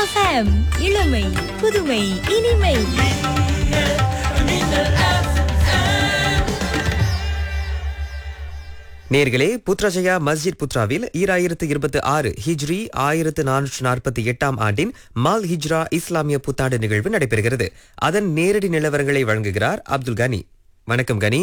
FM இளமை புதுமை இனிமை நேர்களே புத்ரஜயா மஸ்ஜித் புத்ராவில் ஈராயிரத்து இருபத்தி ஆறு ஹிஜ்ரி ஆயிரத்து நானூற்று நாற்பத்தி எட்டாம் ஆண்டின் மால் ஹிஜ்ரா இஸ்லாமிய புத்தாண்டு நிகழ்வு நடைபெறுகிறது அதன் நேரடி நிலவரங்களை வழங்குகிறார் அப்துல் கனி வணக்கம் கனி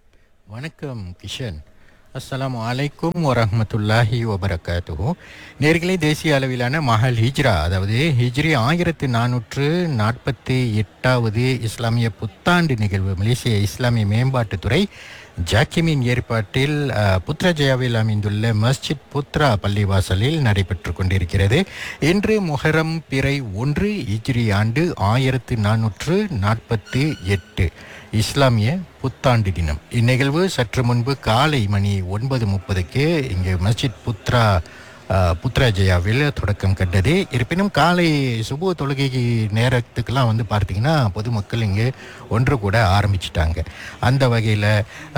வணக்கம் கிஷன் அஸ்ஸலாமு அலைக்கும் வரஹ்மத்துல்லாஹி வபரகாத்துஹு நேர்களே தேசிய அளவிலான மஹல் ஹிஜ்ரா அதாவது ஹிஜ்ரி ஆயிரத்து நானூற்று நாற்பத்தி எட்டாவது இஸ்லாமிய புத்தாண்டு நிகழ்வு மலேசிய இஸ்லாமிய மேம்பாட்டுத்துறை ஜாக்கிமின் ஏற்பாட்டில் அஹ், புத்ரஜயாவில் அமைந்துள்ள மஸ்ஜித் புத்ரா பள்ளிவாசலில் நடைபெற்று கொண்டிருக்கிறது இன்று முஹரம் பிறை ஒன்று ஹிஜ்ரி ஆண்டு ஆயிரத்து நானூற்று நாற்பத்தி எட்டு இஸ்லாமிய புத்தாண்டு தினம் இந்நிகழ்வு சற்று முன்பு காலை மணி ஒன்பது முப்பதுக்கு இங்கு மஸ்ஜித் புத்ரா அஹ், புத்ரா ஜெயாவில் தொடக்கம் கண்டது இருப்பினும் காலை சுபு தொழுகை நேரத்துக்கெல்லாம் வந்து பார்த்தீங்கன்னா பொதுமக்கள் இங்கு ஒன்று கூட ஆரம்பிச்சிட்டாங்க அந்த வகையில்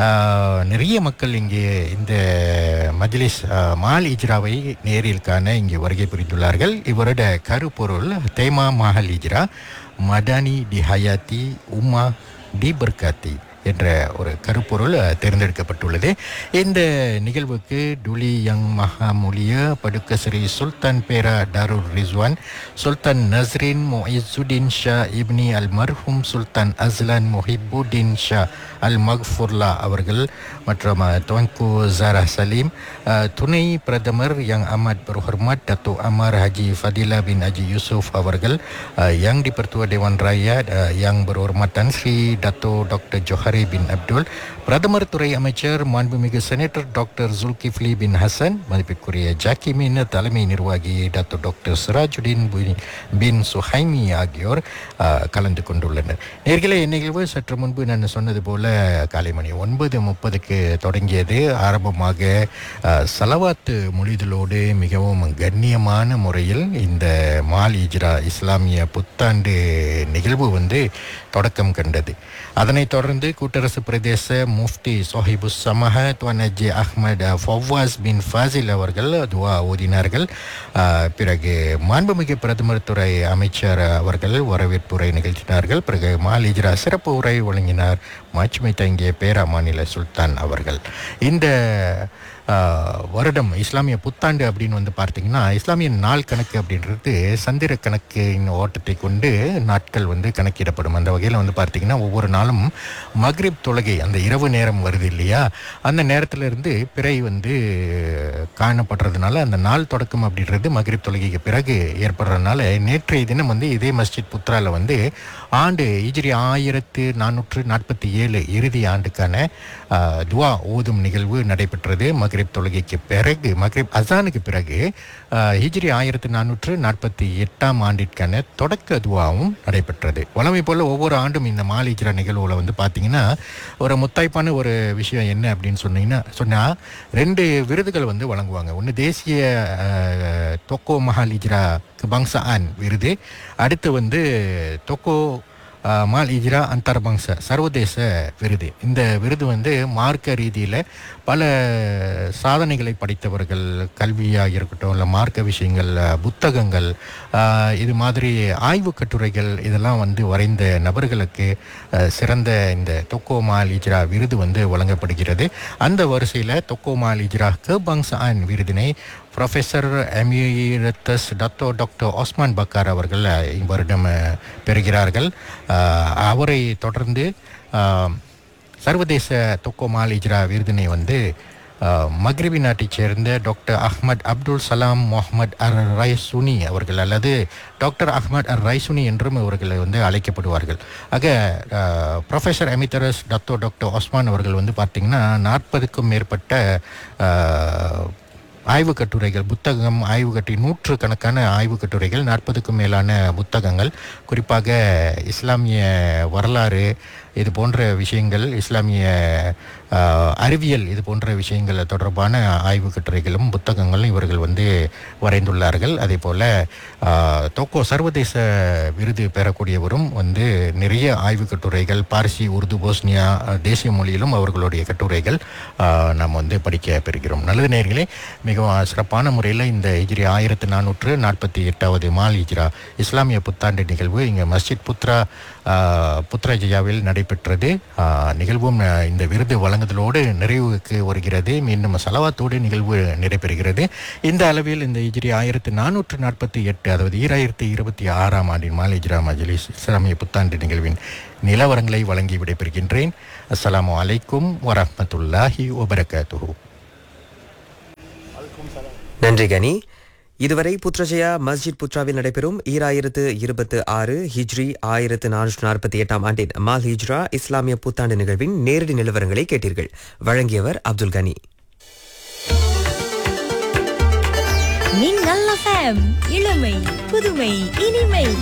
நிறைய மக்கள் இங்கே இந்த மஜ்லிஸ் அஹ், மால் இஜ்ராவை நேரில் காண இங்கே வருகை புரிந்துள்ளார்கள் இவரோட கருப்பொருள் தேமா மஹல் இஜ்ரா மடானி டி ஹயாத்தி உமா டி பர்காத்தி என்ற ஒரு கருப்பொருள் அஹ், தேர்ந்தெடுக்கப்பட்டுள்ளது இந்த நிகழ்வுக்கு டுலி யங் மஹாமுலிய படுக்கஸ்ரீ சுல்தான் பேரா டாருர் ரிஸ்வான் சுல்தான் நஸ்ரின் மொய்சுடின் ஷா இப்னி அல் மர்ஹூம் சுல்தான் அஸ்லான் மொஹிபுddin ஷா அல் மக்ஃபுர்லா அவர்கள் மற்றும் அஹ், துவங்கு ஜாரா சலீம் அஹ், துணை பிரதமர் யங் அமத் berhormat Datuk Amar Haji Fadila bin Haji Yusof அவர்கள் அஹ், yang di Pertua Dewan Rakyat அஹ், yang berhormatan Sri Dato Dr. Johari bin Abdul பிரதமர் துறை அமைச்சர் மாண்புமிகு senator doctor Zulkifli bin Hasan மதிப்பிற்குரிய ஜாக்கிமின் தலைமை நிர்வாகி டாக்டர் டாக்டர் சிராஜுடின் பி- பின் சுஹைமி ஆகியோர் அஹ், கலந்து கொண்டுள்ளனர் நேர்களே இந்நிகழ்வு சற்று முன்பு நான் சொன்னது போல காலை மணி ஒன்பது முப்பதுக்கு தொடங்கியது ஆரம்பமாக அஹ், சலவாத்து மொழிதலோடு மிகவும் கண்ணியமான முறையில் இந்த மால் இஜ்ரா இஸ்லாமிய புத்தாண்டு நிகழ்வு வந்து தொடக்கம் கண்டது அதனைத் தொடர்ந்து கூட்டரசு பிரதேச முஃப்தி சொஹிபுஸ் சமஹ துவன் அஜி அஹ்மத் ஃபவாஸ் பின் ஃபாசில் அவர்கள் துவா ஓதினார்கள் அஹ், பிறகு மாண்புமிகு பிரதமர் துறை அமைச்சர் அவர்கள் வரவேற்புரை நிகழ்த்தினார்கள் பிறகு மால் இஜ்ரா சிறப்பு உரை வழங்கினார் மாட்சிமை தங்கிய பேரா மாநில சுல்தான் அவர்கள் இந்த ஆஹ், வருடம் இஸ்லாமிய புத்தாண்டு அப்படின்னு வந்து பார்த்தீங்கன்னா இஸ்லாமிய நாள் கணக்கு அப்படின்றது சந்திர கணக்கின் ஓட்டத்தை கொண்டு நாட்கள் வந்து கணக்கிடப்படும் அந்த வகையில் வந்து பார்த்தீங்கன்னா ஒவ்வொரு நாளும் மக்ரிப் தொழுகை அந்த இரவு நேரம் வருது இல்லையா அந்த நேரத்துல இருந்து பிறை வந்து காணப்படுறதுனால அந்த நாள் தொடக்கம் அப்படின்றது மக்ரிப் தொழுகைக்கு பிறகு ஏற்படுறதுனால நேற்றைய தினம் வந்து இதே மஸ்ஜித் புத்ரால வந்து ஆண்டு இஜ்ரி ஆயிரத்து நானூற்று நாற்பத்தி ஏழு இறுதி ஆண்டுக்கான ஆஹ், துவா ஓதும் நிகழ்வு நடைபெற்றது மக்ரிப் தொழுகைக்கு பிறகு மக்ரிப் அசானுக்கு பிறகு ஆஹ், ஹிஜ்ரி ஆயிரத்து நானூற்று நாற்பத்தி எட்டாம் ஆண்டிற்கான தொடக்க துவாவும் நடைபெற்றது வழமை போல ஒவ்வொரு ஆண்டும் இந்த மால் ஹிஜ்ரா நிகழ்வுல வந்து பார்த்தீங்கன்னா ஒரு முத்தாய்ப்பான ஒரு விஷயம் என்ன அப்படின்னு சொன்னீங்கன்னா சொன்னால் ரெண்டு விருதுகள் வந்து வழங்குவாங்க ஒன்று தேசிய ஆஹ், தொக்கோ மஹால் ஹிஜ்ரா kebangsaan விருது அடுத்து வந்து தொக்கோ ஆஹ், மால் இஜ்ரா அந்தர்பங்ச சர்வதேச விருது இந்த விருது வந்து மார்க்க ரீதியில் பல சாதனைகளை படைத்தவர்கள் கல்வியாக இருக்கட்டும் இல்லை மார்க்க விஷயங்கள் ஆஹ், புத்தகங்கள் ஆஹ், இது மாதிரி ஆய்வு கட்டுரைகள் இதெல்லாம் வந்து வரைந்த நபர்களுக்கு ஆஹ், சிறந்த இந்த தொக்கோ மால் இஜ்ரா விருது வந்து வழங்கப்படுகிறது அந்த வரிசையில் தொக்கோ மால் இஜ்ரா கபாங்சான் விருதினை professor emeritus Datuk doctor Osman Bakar அவர்கள் அஹ், இவ்வருடம் அஹ், பெறுகிறார்கள் அஹ், அவரை தொடர்ந்து அஹ், சர்வதேச தொக்கோ மால் இஜ்ரா விருதினை வந்து அஹ், மக்ரிபி நாட்டைச் சேர்ந்த டாக்டர் அஹ்மத் அப்துல் சலாம் முகமது அர் ரைசுனி அவர்கள் அல்லது டாக்டர் அஹ்மத் அர் ரைசுனி என்றும் இவர்கள் வந்து அழைக்கப்படுவார்கள் ஆக அஹ், professor emeritus Datuk doctor Osman அவர்கள் வந்து பார்த்திங்கன்னா நாற்பதுக்கும் மேற்பட்ட அஹ், ஆய்வு கட்டுரைகள் புத்தகம் ஆய்வு கட்டு நூற்று கணக்கான ஆய்வு கட்டுரைகள் நாற்பதுக்கும் மேலான புத்தகங்கள் குறிப்பாக இஸ்லாமிய வரலாறு இது போன்ற விஷயங்கள் இஸ்லாமிய ஆஹ், அறிவியல் இது போன்ற விஷயங்கள் தொடர்பான ஆய்வு கட்டுரைகளும் புத்தகங்களும் இவர்கள் வந்து வரைந்துள்ளார்கள் அதே போல் தோக்கோ சர்வதேச விருது பெறக்கூடியவரும் வந்து நிறைய ஆய்வு கட்டுரைகள் பார்சி உருது போஸ்னியா அஹ், தேசிய மொழியிலும் அவர்களுடைய கட்டுரைகள் ஆஹ், நாம் வந்து படிக்க பெறுகிறோம் நல்லது நேர்களே மிகவும் சிறப்பான முறையில் இந்த ஹிஜ்ரி ஆயிரத்து நானூற்று நாற்பத்தி எட்டாவது மால் ஹிஜ்ரா இஸ்லாமிய புத்தாண்டு நிகழ்வு இங்கே மஸ்ஜித் புத்ரா ஆஹ், புத்ராஜயாவில் நடைபெற்றது ஆஹ், நிகழ்வும் ஆஹ், இந்த விருது வழங்குதலோடு நிறைவுக்கு வருகிறது மீண்டும் சலவாத்தோடு நிகழ்வு நடைபெறுகிறது இந்த அளவில் இந்த ஹிஜ்ரி ஆயிரத்து நானூற்று நாற்பத்தி எட்டு அதாவது ஈராயிரத்தி இருபத்தி ஆறாம் ஆண்டின் மால் ஹிஜ்ரா மஜ்லிஸ் இஸ்லாமிய புத்தாண்டு நிகழ்வின் நிலவரங்களை வழங்கி விடைபெறுகின்றேன் அஸ்ஸலாமு அலைக்கும் வரஹ்மத்துல்லாஹி வபரகாத்துஹு நன்றி கனி இதுவரை புத்ரஜயா மஸ்ஜித் புத்ராவில் நடைபெறும் ஈராயிரத்து இருபத்து ஆறு ஹிஜ்ரி ஆயிரத்து நானூற்று நாற்பத்தி எட்டாம் ஆண்டின் மால் ஹிஜ்ரா இஸ்லாமிய புத்தாண்டு நிகழ்வின் நேரடி நிலவரங்களை கேட்டீர்கள் வழங்கியவர் அப்துல் கனி மின்னல் FM இளமை புதுமை இனிமை